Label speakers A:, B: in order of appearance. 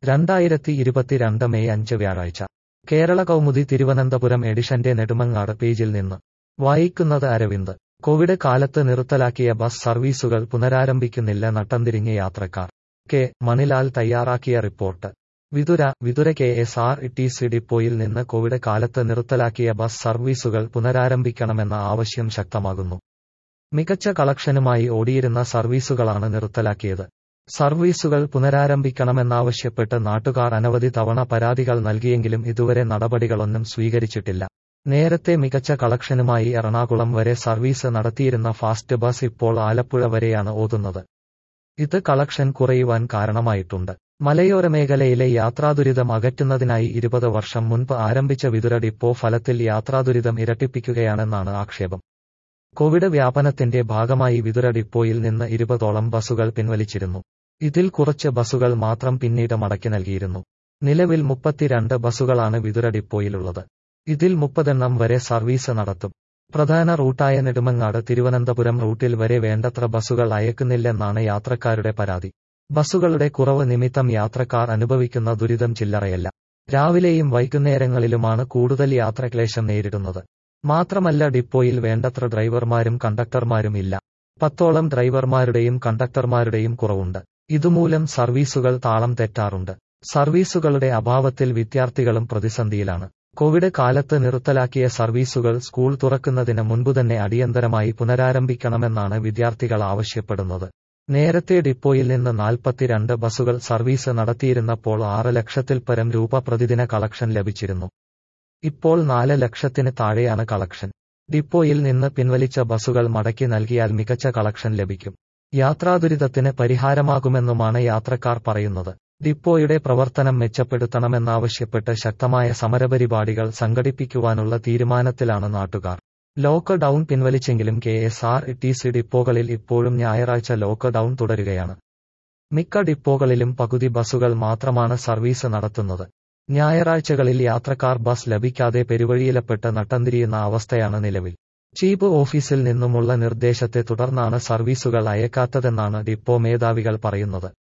A: രണ്ടായിരത്തി ഇരുപത്തിരണ്ട് മെയ് അഞ്ച് വ്യാഴാഴ്ച കേരള കൗമുദി തിരുവനന്തപുരം എഡിഷന്റെ നെടുമങ്ങാട് പേജിൽ നിന്ന് വായിക്കുന്നത് അരവിന്ദ് കോവിഡ് കാലത്ത് നിർത്തലാക്കിയ ബസ് സർവീസുകൾ പുനരാരംഭിക്കുന്നില്ല നട്ടംതിരിഞ്ഞ യാത്രക്കാർ കെ മണിലാൽ തയ്യാറാക്കിയ report Vithura Vithura K S R T C ഡിപ്പോയിൽ നിന്ന് കോവിഡ് കാലത്ത് നിർത്തലാക്കിയ ബസ് സർവീസുകൾ പുനരാരംഭിക്കണമെന്ന ആവശ്യം ശക്തമാകുന്നു മികച്ച കളക്ഷനുമായി ഓടിയിരുന്ന സർവീസുകളാണ് നിർത്തലാക്കിയത് സർവീസുകൾ പുനരാരംഭിക്കണമെന്നാവശ്യപ്പെട്ട് നാട്ടുകാർ അനവധി തവണ പരാതികൾ നൽകിയെങ്കിലും ഇതുവരെ നടപടികളൊന്നും സ്വീകരിച്ചിട്ടില്ല നേരത്തെ മികച്ച കളക്ഷനുമായി എറണാകുളം വരെ സർവീസ് നടത്തിയിരുന്ന ഫാസ്റ്റ് ബസ് ഇപ്പോൾ ആലപ്പുഴ വരെയാണ് ഓതുന്നത് ഇത് കളക്ഷൻ കുറയുവാൻ കാരണമായിട്ടുണ്ട് മലയോര മേഖലയിലെ യാത്രാദുരിതം അകറ്റുന്നതിനായി ഇരുപത് വർഷം മുൻപ് ആരംഭിച്ച വിതുര ഡിപ്പോ ഫലത്തിൽ യാത്രാദുരിതം ഇരട്ടിപ്പിക്കുകയാണെന്നാണ് ആക്ഷേപം കോവിഡ് വ്യാപനത്തിന്റെ ഭാഗമായി വിതുര ഡിപ്പോയിൽ നിന്ന് ഇരുപതോളം ബസുകൾ പിൻവലിച്ചിരുന്നു ഇതിൽ കുറച്ച് ബസുകൾ മാത്രം പിന്നീട് മടക്കി നൽകിയിരുന്നു നിലവിൽ മുപ്പത്തിരണ്ട് ബസുകളാണ് വിതുര ഡിപ്പോയിലുള്ളത് ഇതിൽ മുപ്പതെണ്ണം വരെ സർവീസ് നടത്തും പ്രധാന റൂട്ടായ നെടുമങ്ങാട് തിരുവനന്തപുരം റൂട്ടിൽ വരെ വേണ്ടത്ര ബസുകൾ അയക്കുന്നില്ലെന്നാണ് യാത്രക്കാരുടെ പരാതി ബസുകളുടെ കുറവ് നിമിത്തം യാത്രക്കാർ അനുഭവിക്കുന്ന ദുരിതം ചില്ലറയല്ല രാവിലെയും വൈകുന്നേരങ്ങളിലുമാണ് കൂടുതൽ യാത്രക്ലേശം നേരിടുന്നത് മാത്രമല്ല ഡിപ്പോയിൽ വേണ്ടത്ര ഡ്രൈവർമാരും കണ്ടക്ടർമാരും ഇല്ല പത്തോളം ഡ്രൈവർമാരുടെയും കണ്ടക്ടർമാരുടെയും കുറവുണ്ട് ഇതുമൂലം സർവീസുകൾ താളം തെറ്റാറുണ്ട് സർവീസുകളുടെ അഭാവത്തിൽ വിദ്യാർത്ഥികളും പ്രതിസന്ധിയിലാണ് കോവിഡ് കാലത്ത് നിർത്തലാക്കിയ സർവീസുകൾ സ്കൂൾ തുറക്കുന്നതിന് മുൻപുതന്നെ അടിയന്തരമായി പുനരാരംഭിക്കണമെന്നാണ് വിദ്യാർത്ഥികൾ ആവശ്യപ്പെടുന്നത് നേരത്തെ ഡിപ്പോയിൽ നിന്ന് നാൽപ്പത്തിരണ്ട് ബസുകൾ സർവീസ് നടത്തിയിരുന്നപ്പോൾ ആറ് ലക്ഷത്തിൽ പരം രൂപ പ്രതിദിന കളക്ഷൻ ലഭിച്ചിരുന്നു ഇപ്പോൾ നാല് ലക്ഷത്തിന് താഴെയാണ് കളക്ഷൻ ഡിപ്പോയിൽ നിന്ന് പിൻവലിച്ച ബസുകൾ മടക്കി നൽകിയാൽ മികച്ച കളക്ഷൻ ലഭിക്കും യാത്രാദുരിതത്തിന് പരിഹാരമാകുമെന്നുമാണ് യാത്രക്കാർ പറയുന്നത് ഡിപ്പോയുടെ പ്രവർത്തനം മെച്ചപ്പെടുത്തണമെന്നാവശ്യപ്പെട്ട് ശക്തമായ സമരപരിപാടികൾ സംഘടിപ്പിക്കുവാനുള്ള തീരുമാനത്തിലാണ് നാട്ടുകാർ ലോക്ക് ഡൌൺ പിൻവലിച്ചെങ്കിലും K S R T C ഡിപ്പോകളിൽ ഇപ്പോഴും ഞായറാഴ്ച ലോക്ക് ഡൌൺ തുടരുകയാണ് മിക്ക ഡിപ്പോകളിലും പകുതി ബസുകൾ മാത്രമാണ് സർവീസ് നടത്തുന്നത് ഞായറാഴ്ചകളിൽ യാത്രക്കാർ ബസ് ലഭിക്കാതെ പെരുവഴിയിലപ്പെട്ട് നട്ടംതിരിയുന്ന അവസ്ഥയാണ് നിലവിൽ ചീഫ് ഓഫീസിൽ നിന്നുമുള്ള നിർദ്ദേശത്തെ തുടർന്നാണ് സർവീസുകൾ അയക്കാത്തതെന്നാണ് ഡിപ്പോ മേധാവികൾ പറയുന്നത്